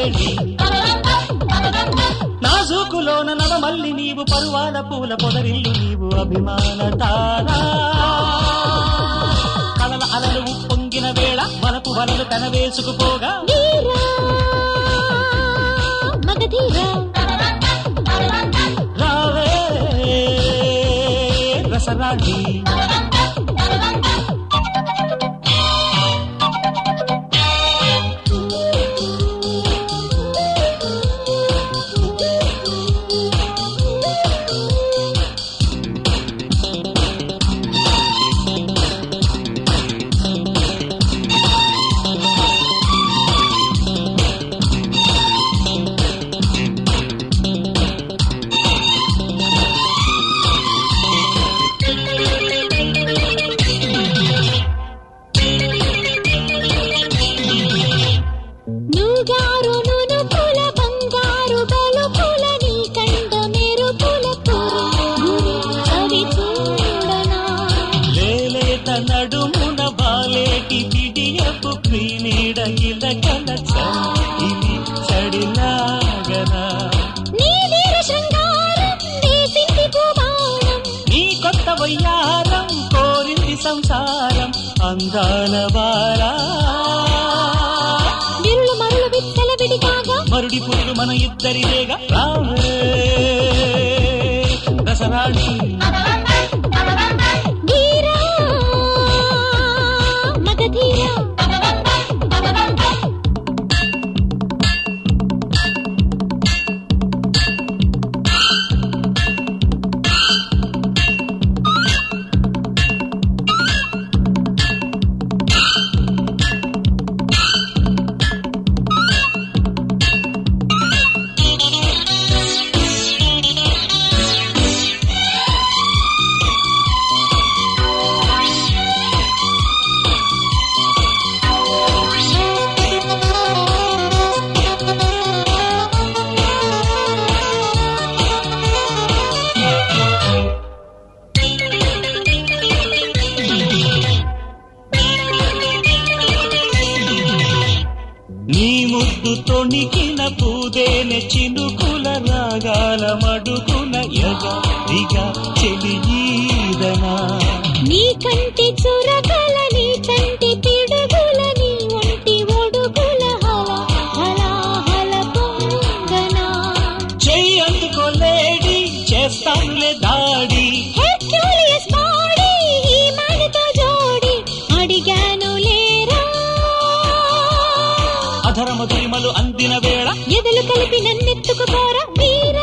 వేడి నాజూకులోన నవమల్లి నీవు పరువాల పూల పొదరిల్లు నీవు అభిమాన తారా కలల అలలు ఉప్పొంగిన వేళ వలపు వలలు తన వేసుకుపోగా వీరా మగధీరా రావే రసరాణి నూగారు నునుపుల బంగారు బలుపుల నీ కండ మెరుపుల పురుగు అవి చూడనా లేలేత నడుమున బాలేటి పిడియపు క్రీనీడ ఇలకల చలి చడిలాగనా నీ వీర శృంగారం వేసింది భూమానం నీ కొత్త వయ్యారం కోరింది సంసారం అందాల బాలా విరులు మరులు విత్తల విడిగాగా మరుడి పురుడు మన ఇద్దరిదేగా రావే రసరాణి వీరా మగధీరా నీ ముద్దు తొణికిన పూదేన చినుకుల రాగాల మడుగున ఎగా దిగా చెలియీదనా నీ కంటి చురకల నీ కంటి పిడుగుల నీ ఒంటి ఒడుగుల హల హల హల పొంగనా చెయ్యి అందుకోలేడి చేస్తానులే దాడి హెర్క్యూలియస్ బాడీ ఈ మనతో జోడి అడిగాను లేరా అధర మధురిమలు అందిన వేళ ఎదలు కలిపి నన్నెత్తుకుపోరా వీరా